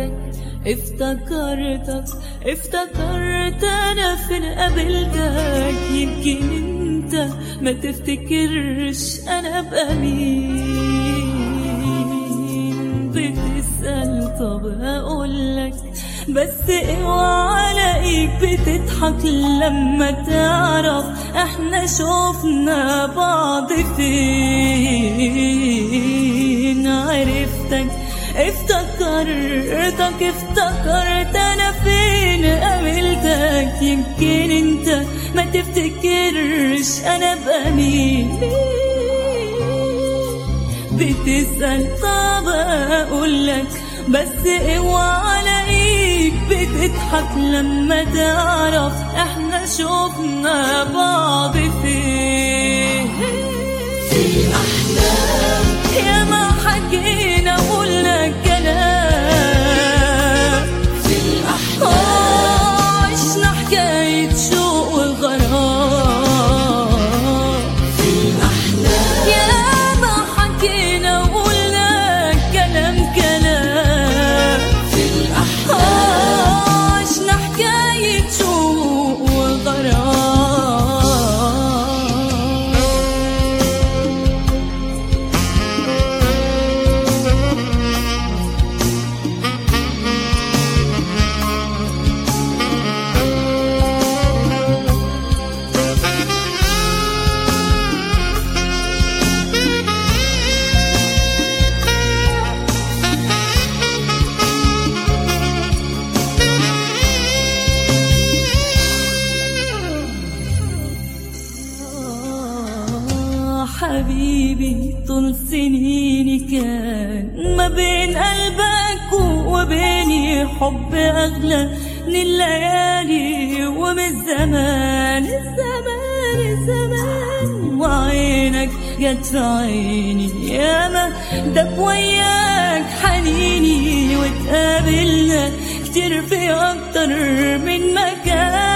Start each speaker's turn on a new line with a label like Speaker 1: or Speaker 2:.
Speaker 1: عرفتك افتكرتك افتكرت انا فين قابلتك يمكن انت ما تفتكرش انا ابقى مين بتسأل طب هقولك بس اوعى الاقيك بتضحك لما تعرف احنا شوفنا بعض فين عرفتك افتكرتك افتكرت انا فين قابلتك يمكن انت ما تفتكرش انا ابقى مين بتسأل طب اقولك بس اوعى الاقيك بتضحك لما تعرف احنا شوفنا بعض فين في الاحلام يا ما حكينا وقلنا كلام في الاحلام عشنا حكاية شوق وغرام في الاحلام يا ما حكينا وقلنا كلام كلام في الاحلام عشنا حكاية شوق وغرام آه حبيبي طول سنيني كان ما بين قلبك وبيني حب أغلى من الليالي ومن الزمان الزمان الزمان وعينك جت في عيني ياما دب وياك حنيني واتقابلنا كتير في أكتر من مكان